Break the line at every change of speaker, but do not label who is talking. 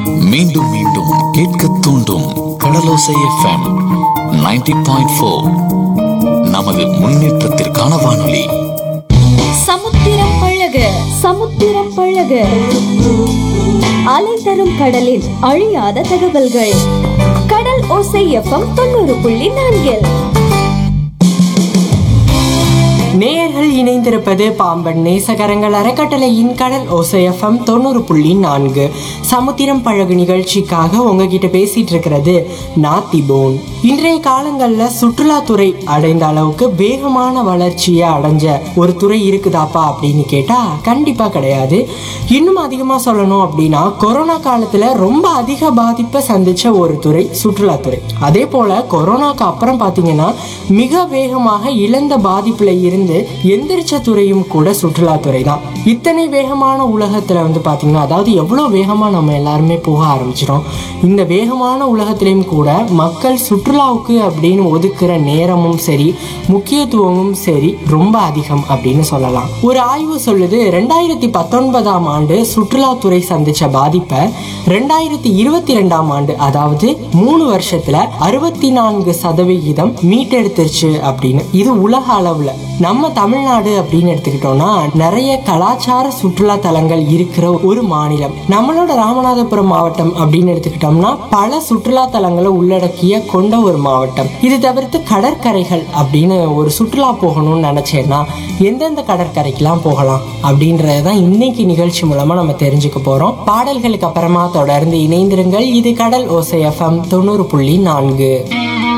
மீண்டும் மீண்டும் கேட்க தூண்டும் கடலோசை எஃப்எம் 90.4 பாயிண்ட் ஃபோர் நமது முன்னேற்றத்திற்கான வானொலி
சமுத்திரம் பழக சமுத்திரம் பழக அலை தரும் கடலில் அழியாத தகவல்கள் கடல் ஓசை எஃப்எம் தொண்ணூறு புள்ளி நான்கில்
நேயர்கள் இணைந்திருப்பது பாம்பன் நேசகரங்கள் அறக்கட்டளையின் கடல் ஓசைஎஃப்எம் தொண்ணூறு புள்ளி நான்கு சமுத்திரம் பழகு நிகழ்ச்சிக்காக உங்ககிட்ட பேசிட்டு இருக்கிறது நாத்திபோன் இன்றைய காலங்களில் சுற்றுலாத்துறை அடைந்த அளவுக்கு வேகமான வளர்ச்சியை அடைஞ்ச ஒரு துறை இருக்குதாப்பா அப்படின்னு கேட்டா கண்டிப்பா கிடையாது இன்னும் அதிகமா சொல்லணும் அப்படின்னா கொரோனா காலத்துல ரொம்ப அதிக பாதிப்பை சந்திச்ச ஒரு துறை சுற்றுலாத்துறை அதே போல கொரோனாக்கு அப்புறம் பாத்தீங்கன்னா மிக வேகமாக இழந்த பாதிப்புல இருந்து எந்திரிச்ச துறையும் கூட சுற்றுலாத்துறை தான் இத்தனை வேகமான உலகத்துல வந்து பாத்தீங்கன்னா அதாவது எவ்வளவு வேகமா நம்ம எல்லாருமே போக ஆரம்பிச்சிட்டோம் இந்த வேகமான உலகத்திலையும் கூட மக்கள் சுற்றுலாவுக்கு அப்படின்னு ஒதுக்குற நேரமும் சரி முக்கியத்துவமும் சரி ரொம்ப அதிகம் அப்படின்னு சொல்லலாம் ஒரு ஆய்வு சொல்லுது ரெண்டாயிரத்தி பத்தொன்பதாம் ஆண்டு சுற்றுலாத்துறை சந்திச்ச பாதிப்பை ரெண்டாயிரத்தி இருபத்தி ரெண்டாம் ஆண்டு அதாவது மூணு வருஷத்துல அறுபத்தி நான்கு சதவிகிதம் மீட்டெடுத்துருச்சு அப்படின்னு இது உலக அளவுல நம்ம தமிழ்நாடு அப்படின்னு எடுத்துக்கிட்டோம்னா நிறைய கலாச்சார சுற்றுலா தலங்கள் இருக்கிற ஒரு மாநிலம் நம்மளோட ராமநாதபுரம் மாவட்டம் அப்படின்னு எடுத்துக்கிட்டோம்னா பல சுற்றுலா தலங்களை உள்ளடக்கிய கொண்ட ஒரு மாவட்டம் இது தவிர்த்து கடற்கரைகள் அப்படின்னு ஒரு சுற்றுலா போகணும்னு நினைச்சேன்னா எந்தெந்த கடற்கரைக்கெல்லாம் போகலாம் அப்படின்றதான் இன்னைக்கு நிகழ்ச்சி மூலமா நம்ம தெரிஞ்சுக்க போறோம் பாடல்களுக்கு அப்புறமா தொடர்ந்து இணைந்திருங்கள் இது கடல் ஓசை எஃப்எம் தொண்ணூறு புள்ளி நான்கு